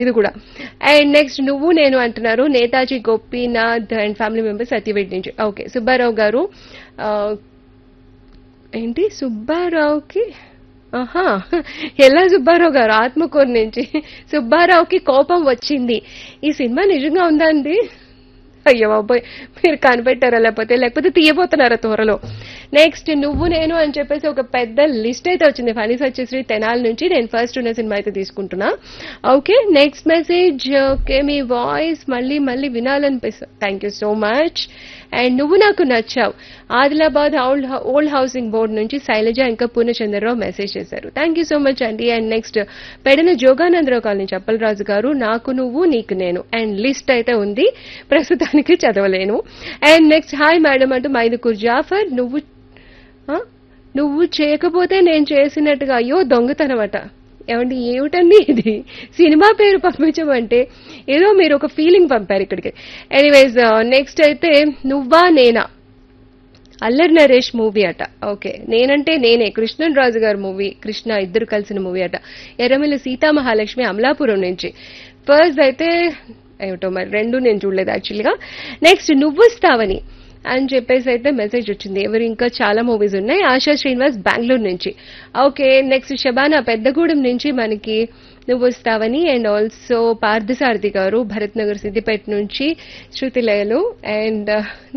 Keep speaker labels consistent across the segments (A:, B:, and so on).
A: ఇది కూడా and next నువ్వు నేను అంటున్నారు Netaji Gopinath and family members సత్యవేట్ నుంచి ఓకే సుబ్బారావు గారు ఆ, ఏంటి సుబ్బారావుకి ఆహా ఎలా సుబ్బారావు గారు ఆత్మకూరు నుంచి సుబ్బారావుకి కోపం వచ్చింది ఈ సినిమా నిజంగా ఉందా అండి అయ్యో బాబోయ్ మీరు కనిపెట్టారా లేకపోతే లేకపోతే తీయబోతున్నారా త్వరలో నెక్స్ట్ నువ్వు నేను అని చెప్పేసి ఒక పెద్ద లిస్ట్ అయితే వచ్చింది ఫనీ వచ్చేసి తెనాలి నుంచి నేను ఫస్ట్ ఉన్న సినిమా అయితే తీసుకుంటున్నా ఓకే నెక్స్ట్ మెసేజ్ ఓకే మీ వాయిస్ మళ్ళీ మళ్ళీ వినాలనిపిస్తుంది thank you so much and నువ్వు నాకు నచ్చావు Adilabad old old housing board నుంచి శైలజ ఇంకా పూర్ణచంద్రరావు మెసేజ్ చేశారు థ్యాంక్ యూ సో మచ్ అండి and next Pedana Joganandarao colony Chappalaraju గారు నాకు నువ్వు నీకు నేను అండ్ లిస్ట్ అయితే ఉంది ప్రస్తుతానికి చదవలేను and next hi madam Mydukur మైదుకూర్ జాఫర్ నువ్వు ఆ? నువ్వు చేయకపోతే నేను చేసినట్టుగా అయ్యో దొంగతనమట ఏమండి ఏమిటండి ఇది సినిమా పేరు పంపించమంటే ఏదో మీరు ఒక ఫీలింగ్ పంపారు ఇక్కడికి ఎనీవేస్ నెక్స్ట్ అయితే నువ్వా నేనా అల్లరి నరేష్ మూవీ అట ఓకే నేనంటే నేనే కృష్ణన్ రాజు గారి మూవీ కృష్ణ ఇద్దరు కలిసిన మూవీ అట ఎర్రమిల్లి సీతామహాలక్ష్మి అమలాపురం నుంచి ఫస్ట్ అయితే ఏమిటో మరి రెండు నేను చూడలేదు యాక్చువల్గా నెక్స్ట్ నువ్వుస్తావని అని చెప్పేసి అయితే మెసేజ్ వచ్చింది ఎవరు ఇంకా చాలా మూవీస్ ఉన్నాయి ఆశా శ్రీనివాస్ బెంగళూరు నుంచి ఓకే నెక్స్ట్ షబానా పెద్దగూడెం నుంచి మనకి నువ్వు వస్తావని అండ్ ఆల్సో పార్థసారథి గారు భరత్ నగర్ సిద్దిపేట నుంచి Sruthilayalu and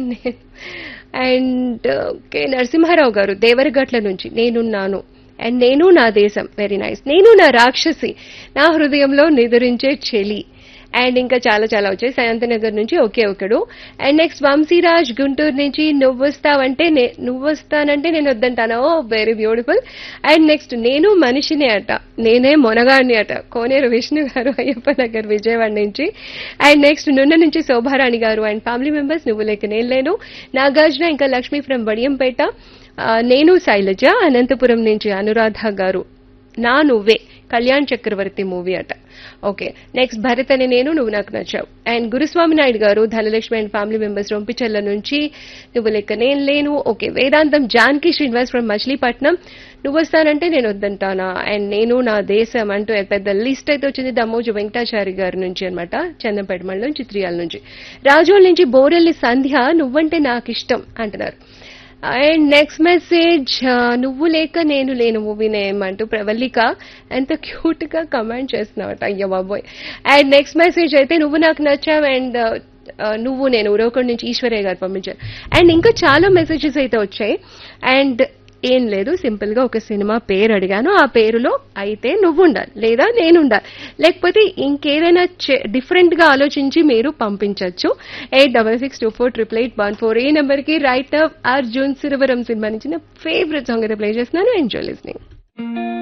A: and okay Narasimharao గారు దేవరగట్ల నుంచి నేనున్నాను అండ్ నేను నా దేశం వెరీ నైస్ నేను నా రాక్షసి నా హృదయంలో నిదురించే చెలి అండ్ ఇంకా చాలా చాలా వచ్చాయి శాంతినగర్ నుంచి ఒకే ఒకడు అండ్ నెక్స్ట్ వంశీరాజ్ గుంటూరు నుంచి నువ్వు వస్తావంటే నే- నువ్వు వస్తానంటే నేను వద్దంటాను ఓ వెరీ బ్యూటిఫుల్ అండ్ నెక్స్ట్ నేను మనిషినే అట నేనే మొనగాడిని అట కోనేరు విష్ణు గారు అయ్యప్ప నగర్ విజయవాడ నుంచి అండ్ నెక్స్ట్ నున్న నుంచి శోభారాణి గారు అండ్ ఫ్యామిలీ మెంబర్స్ నువ్వు లేక నేను లేను నాగార్జున ఇంకా లక్ష్మీ ఫ్రమ్ బడియంపేట ఆ, నేను శైలజ అనంతపురం నుంచి అనురాధ గారు నా నువ్వే కళ్యాణ్ చక్రవర్తి మూవీ అట ఓకే నెక్స్ట్ భరత్ అని నేను నువ్వు నాకు నచ్చావు అండ్ గురుస్వామి నాయుడు గారు Dhanalakshmi and family members Rompicherla నుంచి నువ్వు లెక్క నేను లేను ఓకే వేదాంతం జాన్కి శ్రీనివాస్ ఫ్రమ్ మచిలీపట్నం నువ్వు వస్తానంటే నేను వద్దంటానా అండ్ నేను నా దేశం అంటూ పెద్ద లిస్ట్ అయితే వచ్చింది దమ్మోజు వెంకటాచారి గారి నుంచి అనమాట చందంపేట మండలం చిత్రియాల నుంచి రాజోల్ నుంచి బోరెల్లి సంధ్య నువ్వంటే నాకు ఇష్టం అంటున్నారు అండ్ నెక్స్ట్ మెసేజ్ నువ్వు లేక నేను లేను మూవీ నేమ్ అంటూ ప్రవల్లిక ఎంత క్యూట్ గా కమెంట్ చేస్తున్నావట అయ్యో బాబోయ్ అండ్ నెక్స్ట్ మెసేజ్ అయితే నువ్వు నాకు నచ్చావు అండ్ నువ్వు నేను ఉరవకొండ నుంచి ఈశ్వరయ్య గారు పంపించారు అండ్ ఇంకా చాలా మెసేజెస్ అయితే వచ్చాయి అండ్ ఏం లేదు సింపుల్ గా ఒక సినిమా పేరు అడిగాను ఆ పేరులో అయితే నువ్వు ఉండాలి లేదా నేను ఉండాలి లేకపోతే ఇంకేదైనా డిఫరెంట్ గా ఆలోచించి మీరు పంపించవచ్చు eight double six two four triple eight one four ఈ నెంబర్ కి right up Arjun Suravaram cinema నుంచి నా ఫేవరెట్ సాంగ్ అయితే ప్లే చేస్తున్నాను ఎంజాయ్ లిస్నింగ్